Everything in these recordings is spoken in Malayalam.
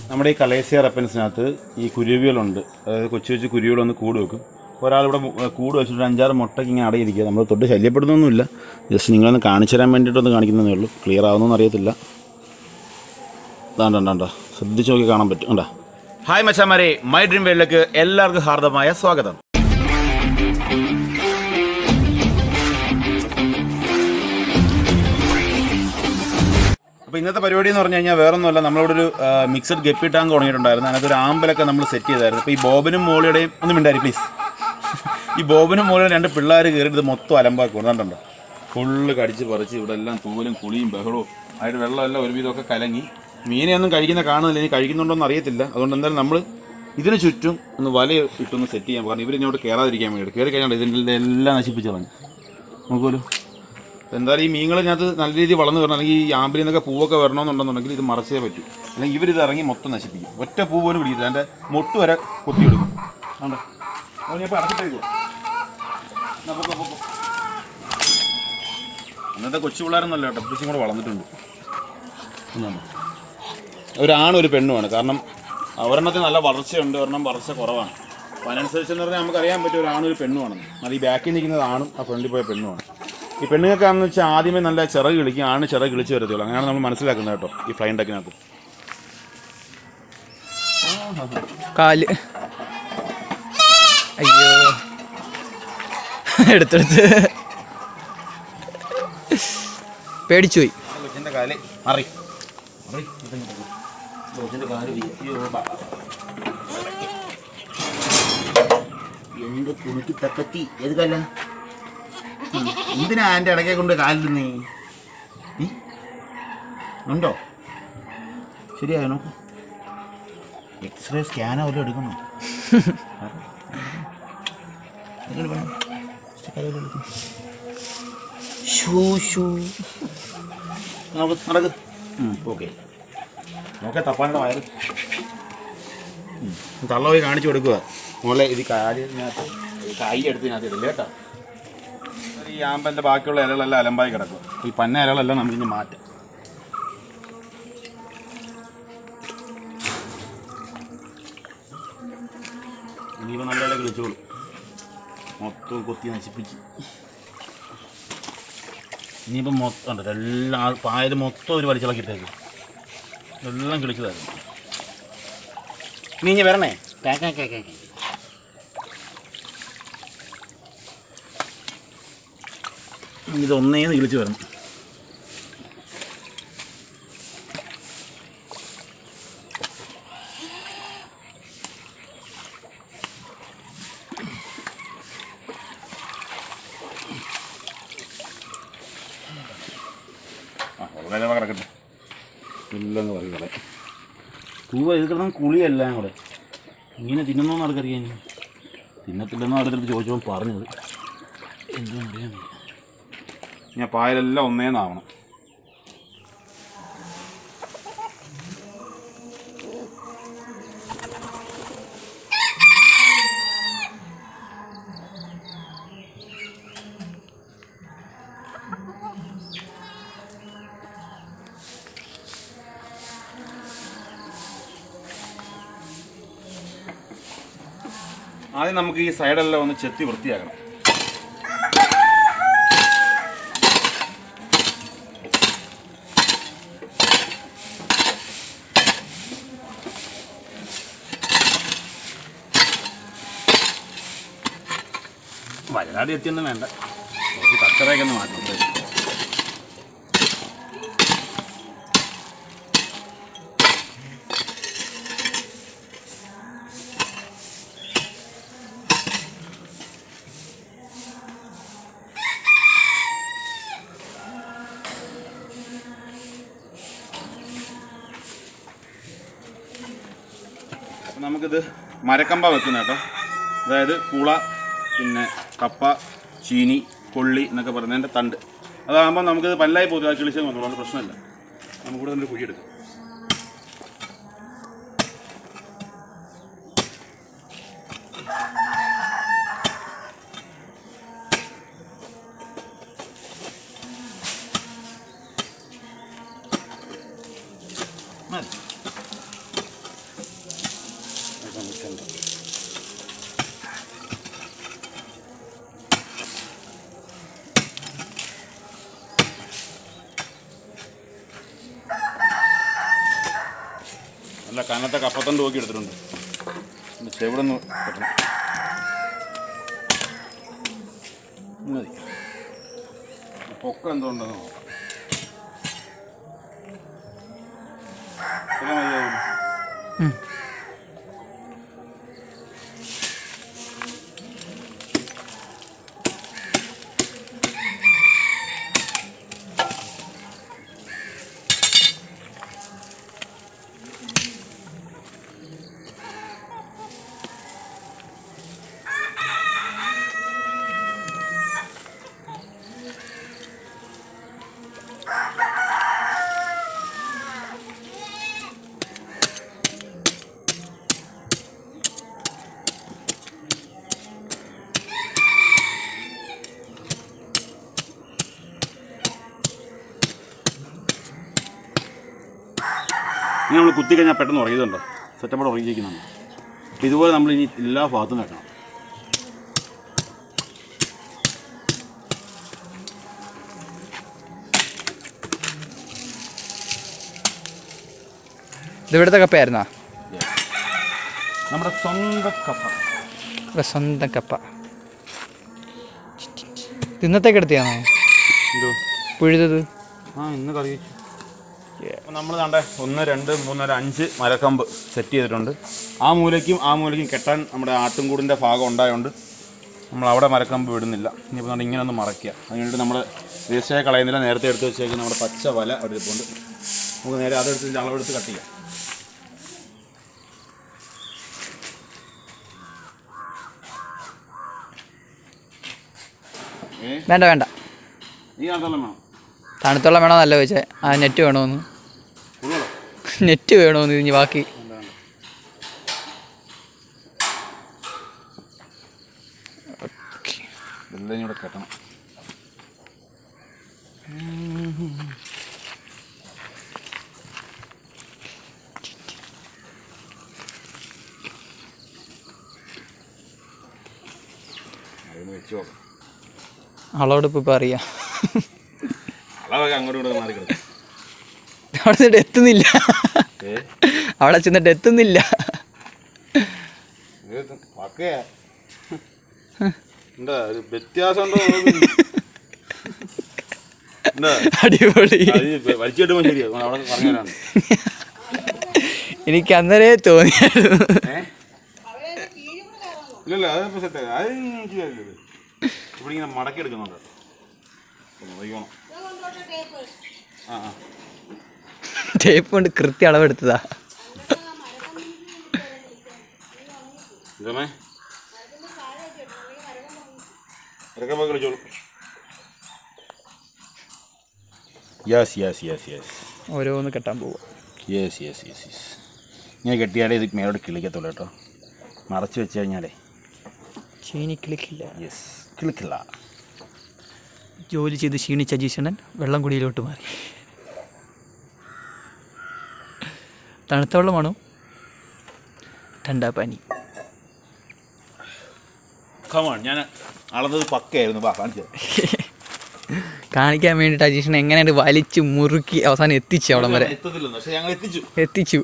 നമ്മുടെ ഈ കലേസിയ റെപ്പൻസിനകത്ത് ഈ കുരുവികളുണ്ട് അതായത് കൊച്ചു കൊച്ചു കുരുവികളൊന്ന് കൂട് വെക്കും ഒരാളിവിടെ മു- ഏ, കൂട് വെച്ചിട്ട് ഒരു അഞ്ചാറ് മുട്ടയ്ക്ക് ഇങ്ങനെ അടയിരിക്കുക നമ്മൾ തൊട്ട് ശല്യപ്പെടുന്നൊന്നുമില്ല ജസ്റ്റ് നിങ്ങളൊന്ന് കാണിച്ചു തരാൻ വേണ്ടിയിട്ടൊന്ന് കാണിക്കുന്നതേ ഉള്ളൂ ക്ലിയർ ആവുന്നൊന്നും അറിയത്തില്ല ദാണ്ടാണ്ടാ ശ്രദ്ധിച്ച് നോക്കി കാണാൻ പറ്റും കണ്ടാ ഹായ് മച്ചാമാരെ മൈ ഡ്രീം വേൾഡിലേക്ക് എല്ലാവർക്കും ഹാർദമായ സ്വാഗതം അപ്പോൾ ഇന്നത്തെ പരിപാടി എന്ന് പറഞ്ഞു കഴിഞ്ഞാൽ വേറെ ഒന്നുമല്ല നമ്മളിവിടെ ഒരു മിക്സഡ് ഗപ്പി ടാങ്ക് തുടങ്ങിയിട്ടുണ്ടായിരുന്നു അതിനകത്ത് ഒരു ആമ്പലൊക്കെ നമ്മൾ സെറ്റ് ചെയ്തായിരുന്നു അപ്പോൾ ഈ ബോബനും മോളിയുടെയും ഒന്നും മിണ്ടാരി പ്ലീസ് ഈ ബോബനും മോളിയുടെ രണ്ട് പിള്ളേർ കയറിയിട്ട് ഇത് മൊത്തം അലമ്പാക്കും കണ്ടുണ്ടോ ഫുള്ള് കടിച്ച് പറിച്ച് ഇവിടെ എല്ലാം തൂവലും കുളിയും ബഹളവും അതിൻ്റെ വെള്ളമെല്ലാം ഒരുവിധമൊക്കെ കലങ്ങി മീനെയൊന്നും കഴിക്കുന്ന കാണുന്നില്ല ഇനി കഴിക്കുന്നുണ്ടോന്ന് അറിയത്തില്ല അതുകൊണ്ട് എന്തായാലും നമ്മൾ ഇതിന് ചുറ്റും ഒന്ന് വല ഇട്ടൊന്ന് സെറ്റ് ചെയ്യാൻ കാരണം ഇവരിങ്ങോട്ട് കയറാതിരിക്കാൻ വേണ്ടി കയറി കഴിഞ്ഞാൽ ഇതിൻ്റെ എല്ലാം നശിപ്പിച്ച് കളഞ്ഞു നോക്കുമല്ലോ എന്തായാലും ഈ മീനുകളിനകത്ത് നല്ല രീതിയിൽ വളർന്നു വരണം അല്ലെങ്കിൽ ഈ ആമ്പിൽ നിന്നൊക്കെ പൂവൊക്കെ വരണമെന്നുണ്ടെന്നുണ്ടെങ്കിൽ ഇത് മറച്ചേ പറ്റൂ അല്ലെങ്കിൽ ഇവരിത് ഇറങ്ങി മൊത്തം നശിപ്പിക്കും ഒറ്റ പൂ പോലും പിടിക്കില്ല എൻ്റെ മൊട്ട് വരെ കൊത്തിയെടുക്കും ആണ്ടോ അപ്പോൾ ഞാൻ ഇപ്പോൾ അടച്ചിട്ടേക്കോ അന്നത്തെ കൊച്ചു പിള്ളേരൊന്നല്ല കേട്ടോ ഇപ്പം കൂടെ വളർന്നിട്ടുണ്ട് ഒന്നാണ് ഒരാണും ഒരു പെണ്ണുമാണ് കാരണം ഒരെണ്ണത്തിന് നല്ല വളർച്ചയുണ്ട് ഒരെണ്ണം വളർച്ച കുറവാണ് അപ്പോൾ അതിനനുസരിച്ച് എന്ന് പറഞ്ഞാൽ നമുക്കറിയാൻ പറ്റും ഒരു ആണും ഒരു പെണ്ണുമാണെന്ന് അത് ഈ ബാക്കിൽ നിൽക്കുന്നത് ആണും ആ ഫ്രണ്ടിൽ പോയ പെണ്ണുമാണ് ഈ പെണ്ണുങ്ങൾക്കാണെന്ന് വെച്ചാൽ ആദ്യമേ നല്ല ചിറക് കിളിക്കും ആണ് ചിറക് കിളിച്ച് വരത്തുള്ളൂ അങ്ങനെയാണ് നമ്മൾ മനസ്സിലാക്കുന്നത് കേട്ടോ ഈ ഫ്ലൈൻ ഡക്കിനകത്ത് കാല് അയ്യോ എടുത്തെടുത്ത് പേടിച്ചു പോയി കൊച്ചിൻ്റെ കാല് അറി അറി കൊച്ചിൻ്റെ കാല് വീശിയോ എന്ത് കുണുക്കി തപ്പത്തി ഏത് കാല എന്തിനാ എൻ്റെ ഇടയ്ക്കെ കൊണ്ട് കാലിൽ നീ നീ? ഉണ്ടോ ശരിയായോ നോക്ക് എക്സ്റേ സ്കാനോ വല്ലതും എടുക്കണോ ഇങ്ങോട്ട് വേണം. കാല് വല്ലതും എടുക്ക്. ഷൂ ഷൂ നമുക്ക് നടക്ക് ഓക്കെ നോക്കെ തപ്പാനുള്ള വയറ് ഉം. തള്ള പോയി കാണിച്ചു കൊടുക്കുക മോളെ ഇത് കാലിനകത്ത് കൈ എടുത്തതിനകത്ത് ഇടില്ല കേട്ടോ ഈ ആമ്പൻ്റെ ബാക്കിയുള്ള ഇലകളെല്ലാം അലമ്പായി കിടക്കും ഈ പന്ന ഇലകളെല്ലാം നമുക്ക് ഇനി മാറ്റാം ഇനിയിപ്പോൾ നല്ല ഇല കിളിച്ചോളൂ മൊത്തം കൊത്തി നശിപ്പിച്ച് ഇനിയിപ്പം മൊത്തം ഉണ്ട് എല്ലാം ആ പായൽ മൊത്തം ഒരു വലിച്ചിളക്കിട്ടേക്ക് എല്ലാം കിളിച്ചതായിരുന്നു നീ ഇനി വരണേ ഇത് ഒന്നേന്ന് കിളിച്ച് വരണം ആ വളരെ കിടക്കട്ടെ എല്ലാം പറയും കളെ തൂവ ഇത് കിടന്ന കുളിയെല്ലാം കൂടെ ഇങ്ങനെ തിന്നുന്നോന്ന് ആൾക്കറിയാൻ തിന്നത്തില്ലെന്നോ അടുത്തടുത്ത് ചോദിച്ചപ്പോൾ പറഞ്ഞത് എന്തോ അറിയാൻ വയ്യ. ഞാൻ പായലെല്ലാം ഒന്നേന്നാവണം ആദ്യം നമുക്ക് ഈ സൈഡെല്ലാം ഒന്ന് ചെത്തി വൃത്തിയാക്കണം വയനാട് എത്തിയൊന്നും വേണ്ട കുറച്ച് കച്ചറയൊക്കെ ഒന്ന് മാറ്റണം അപ്പം നമുക്കിത് മരക്കമ്പ വെക്കുന്ന കേട്ടോ അതായത് പൂള പിന്നെ കപ്പ ചീനി കൊള്ളി എന്നൊക്കെ പറയുന്നതിൻ്റെ തണ്ട് അതാകുമ്പോൾ നമുക്കിത് പല്ലായി പോകും അത് കിളിച്ചത് വന്നോളൂ അത് പ്രശ്നമില്ല നമുക്കിവിടെ നിന്ന് കുഴി എടുക്കാം മതി അല്ല കനത്തെ കപ്പത്തണ്ട് നോക്കി എടുത്തിട്ടുണ്ട് ഇനി ചെവിടെ നിന്ന് പറ്റണം ഇത് മതി പൊക്കം എന്തുകൊണ്ടെന്ന് നോക്കാം ഇത്ര മതിയാവും ഉം. ഇനി നമ്മൾ കുത്തി കഴിഞ്ഞാൽ പെട്ടെന്ന് ഉറങ്ങിയതുണ്ടോ സെറ്റപ്പോടെ ഉറങ്ങിയിരിക്കുന്നുണ്ട് അപ്പോൾ ഇതുപോലെ നമ്മൾ ഇനി എല്ലാ ഭാഗത്തും വെക്കണം ഇത് ഇവിടുത്തെ കപ്പയായിരുന്നാ നമ്മുടെ സ്വന്തം കപ്പ ഇവിടെ സ്വന്തം കപ്പ ഇത് ഇന്നത്തേക്ക് എടുത്തിയാണോ എന്തോ പുഴുതത് ആ ഇന്ന് കറി വെച്ചു അപ്പോൾ നമ്മൾ കണ്ടേ ഒന്ന് രണ്ട് മൂന്ന് നാല് അഞ്ച് മരക്കമ്പ് സെറ്റ് ചെയ്തിട്ടുണ്ട് ആ മൂലയ്ക്കും ആ മൂലയ്ക്കും കെട്ടാൻ നമ്മുടെ ആട്ടുംകൂടിൻ്റെ ഭാഗം ഉണ്ടായതുകൊണ്ട് നമ്മൾ അവിടെ മരക്കമ്പ് വിടുന്നില്ല ഇനിയിപ്പോൾ നമ്മൾ ഇങ്ങനെ ഒന്ന് മറയ്ക്കുക അതിനുവേണ്ടി നമ്മൾ വേസ്റ്റായ കളയുന്നില്ല നേരത്തെ എടുത്ത് വെച്ചേക്കുന്ന നമ്മുടെ പച്ച വല അവിടെ ഇരിപ്പുണ്ട് നമുക്ക് നേരെ അതെടുത്ത് ഇതിൻ്റെ അളവെടുത്ത് കട്ട് ചെയ്യാം ഏ വേണ്ട വേണ്ട നീ അതെല്ലാം വേണം തണുത്തുള്ള വേണോ നല്ല ചോദിച്ചേ ആ നെറ്റ് വേണോന്ന് ഉള്ളോ നെറ്റ് വേണോന്ന് ഇനി ബാക്കി എന്താണ് എല്ലാം ഇവിടെ കെട്ടണം അതിന് വെച്ച് നോക്കാം അളവെടുപ്പ് ഇപ്പം അറിയാം അളവൊക്കെ അങ്ങോട്ടും ഇങ്ങോട്ടും മാറി കിടക്കും അവിടെ ചെന്നിട്ട് എത്തുന്നില്ല ഏ അവിടെ ചെന്നിട്ട് എത്തുന്നില്ല ഇത് പക്കയാ എന്താ ഒരു വ്യത്യാസം ഉണ്ടോ നോക്കുന്നു. എന്താ അടിപൊളി അത് വലിച്ചു കിട്ടുമ്പോൾ ശരിയാ അവിടെ പറഞ്ഞു തരാണ് എനിക്ക് അന്നേരേ തോന്നിയായിരുന്നു ഏ ഇല്ലല്ല അതിപ്പോ സെറ്റ് അത് എനിക്ക് കാര്യമില്ല ഇത്. ഇവിടെ ഇങ്ങനെ മടക്കി എടുക്കുന്നുണ്ട് ഒന്ന് നോക്കിക്കോണം ആ ആ ടേപ്പ് കൊണ്ട് കൃത്യ അളവെടുത്തതാ ഇതമേ ഇറക്കാൻ പോയി കളിച്ചോളൂ യെസ് യെസ് യെസ് യെസ് ഓരോന്ന് കെട്ടാൻ പോവുക യെസ് യെസ് യെസ് യെസ് ഇങ്ങനെ കെട്ടിയാലേ ഇത് മേലോട്ട് കിളിക്കത്തുള്ളൂ കേട്ടോ മറച്ച് വെച്ച് കഴിഞ്ഞാലേ ചീനി കിളിക്കില്ല യെസ് കിളിക്കില്ല ജോലി ചെയ്ത് ക്ഷീണിച്ച അജീഷണൻ വെള്ളം കുടിയിലോട്ട് മാറി തണുത്ത വെള്ളമാണോ ടണ്ടാ പനി കമാൺ ഞാൻ അളന്നത് പക്കയായിരുന്നു വാ കാണിച്ചു കാണിക്കാൻ വേണ്ടിയിട്ട് അജീഷണൻ എങ്ങനെയാണ് വലിച്ച് മുറുക്കി അവസാനം എത്തിച്ചു അവിടം വരെ എത്തത്തില്ലെന്ന് പക്ഷെ ഞങ്ങൾ എത്തിച്ചു എത്തിച്ചു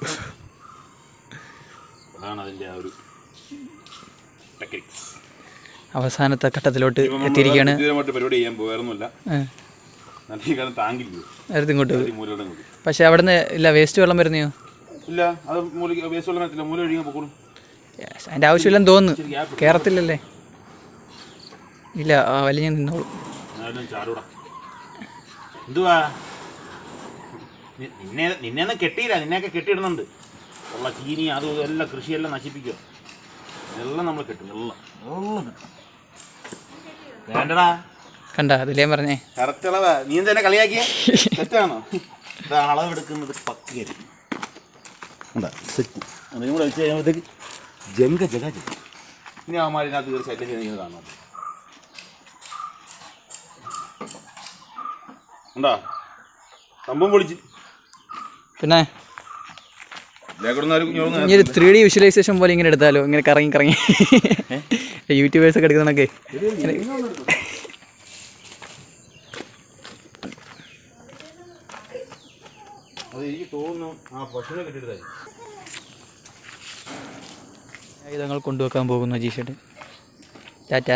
അതാണ് അതിൻ്റെ ആ ഒരു ടെക്നിക്സ് അവസാനത്തെ ഘട്ടത്തിലോട്ട് എത്തിയിരിക്കുകയാണ് സ്ഥിരമായിട്ട് പരിപാടി ചെയ്യാൻ പോകാറൊന്നുമില്ല ആ, നല്ല ഈ കാരണം താങ്കില്ലയോ നേരത്തെ ഇങ്ങോട്ട് പോയി ഈ മൂലയുടെ കൂടി പക്ഷെ അവിടുന്ന് ഇല്ല വേസ്റ്റ് വെള്ളം വരുന്നയോ ഇല്ല അത് മൂല വേസ്റ്റ് വെള്ളം എത്തില്ല മൂല ഒഴുകിയാൽ പൊക്കോളും Yes, അതിൻ്റെ ആവശ്യമില്ലെന്ന് തോന്നുന്നു ഇച്ചിരി ഗ്യാപ്പ് കേറത്തില്ലല്ലേ ഇല്ല ആ, വലിഞ്ഞ് നിന്നോളൂ എന്നാലും ചാടൂടാ എന്തുവാ നി- നിന്നെ നിന്നെയൊന്നും കെട്ടിയില്ല നിന്നെയൊക്കെ കെട്ടിയിടുന്നുണ്ട് ഉള്ള ചീനി അതും ഇതും എല്ലാം കൃഷിയെല്ലാം നശിപ്പിക്കുക എല്ലാം നമ്മൾ കെട്ടും എല്ലാം എല്ലാം കെട്ടും വേണ്ടടാ കണ്ട അതിലേ പറഞ്ഞേ കറക്റ്റ് അളവാ നീ എന്തെന്നെ കളിയാക്കിയ തെറ്റാണോ ഇത് അളവെടുക്കുന്നത് പക്കരി എന്താ സെറ്റ് അതും കൂടെ വെച്ച് കഴിയുമ്പോഴത്തേക്ക് ജങ്ക ജഗ ജഗ ഇനി അവന്മാർ ഇതിനകത്ത് കയറി ശല്യം ചെയ്യുന്നത് കാണാം എന്താ സംഭവം പൊളിച്ച് പിന്നെ ഇതേക്കൂടെ ഇനി ഒരു ത്രീ ഡി വിഷ്വലൈസേഷൻ പോലെ ഇങ്ങനെ എടുത്താലോ ഇങ്ങനെ കറങ്ങി കറങ്ങി യൂട്യൂബേഴ്സ് ഒക്കെ എടുക്കുന്നതൊക്കെ അത് എനിക്ക് തോന്നുന്നു ആ പശുവിനെ കെട്ടിയിട്ടായി ആയുധങ്ങൾ കൊണ്ടുവെക്കാൻ പോകുന്നു അജീഷേട്ടൻ ടാറ്റാ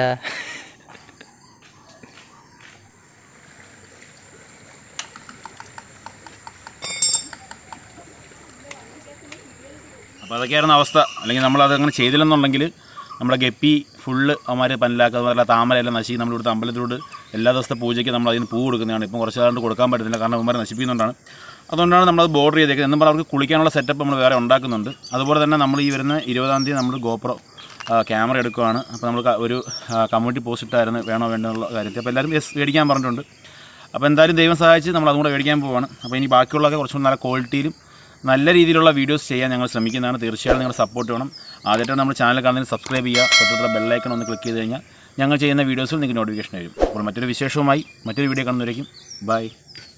അപ്പോൾ അതൊക്കെയായിരുന്നു അവസ്ഥ അല്ലെങ്കിൽ നമ്മൾ അതങ്ങനെ ചെയ്തില്ലെന്നുണ്ടെങ്കിൽ നമ്മുടെ ഗപ്പി ഫുള്ള് അവന്മാർ പല്ലാക്കുക അതുപോലെ താമരയെല്ലാം നശിക്കും നമ്മളിവിടുത്തെ അമ്പലത്തിലോട്ട് എല്ലാ ദിവസത്തെ പൂജയ്ക്ക് നമ്മൾ അതിന് പൂ കൊടുക്കുന്നതാണ് ഇപ്പം കുറച്ച് കാലം കൊണ്ട് കൊടുക്കാൻ പറ്റുന്നില്ല കാരണം അവന്മാരെ നശിപ്പിക്കുന്നുണ്ടാണ് അതുകൊണ്ടാണ് നമ്മളത് ബോർഡർ ചെയ്തേക്കുന്നത് എന്നും പറഞ്ഞാൽ അവർക്ക് കുളിക്കാനുള്ള സെറ്റപ്പ് നമ്മൾ വേറെ ഉണ്ടാക്കുന്നുണ്ട് അതുപോലെ തന്നെ നമ്മൾ ഈ വരുന്ന ഇരുപതാം തീയതി നമ്മൾ ഗോപ്രോ ക്യാമറ എടുക്കുകയാണ് അപ്പോൾ നമ്മൾ ക- ഒരു കമ്മ്യൂണിറ്റി പോസ്റ്റ് ഇട്ടായിരുന്നു വേണോ വേണ്ടോ എന്നുള്ള കാര്യത്തിൽ അപ്പോൾ എല്ലാവരും യെസ് മേടിക്കാൻ പറഞ്ഞിട്ടുണ്ട് അപ്പോൾ എന്തായാലും ദൈവം സഹായിച്ച് നമ്മൾ അതും കൂടെ മേടിക്കാൻ പോവാണ് അപ്പോൾ ഇനി ബാക്കിയുള്ളതൊക്കെ കുറച്ചും കൂടി നല്ല ക്വാളിറ്റിയിലും നല്ല രീതിയിലുള്ള വീഡിയോസ് ചെയ്യാൻ ഞങ്ങൾ ശ്രമിക്കുന്നതാണ് തീർച്ചയായും നിങ്ങളുടെ സപ്പോർട്ട് വേണം ആദ്യമായിട്ട് നമ്മുടെ ചാനൽ കാണുന്നതിന് സബ്സ്ക്രൈബ് ചെയ്യുക തൊട്ടുള്ള ബെല്ലൈക്കൺ ഒന്ന് ക്ലിക്ക് ചെയ്ത് കഴിഞ്ഞാൽ ഞങ്ങൾ ചെയ്യുന്ന വീഡിയോസിൽ നിങ്ങൾക്ക് നോട്ടിഫിക്കേഷൻ വരും അപ്പോൾ മറ്റൊരു വിശേഷവുമായി മറ്റൊരു വീഡിയോ കാണുന്നവരേക്കും ബൈ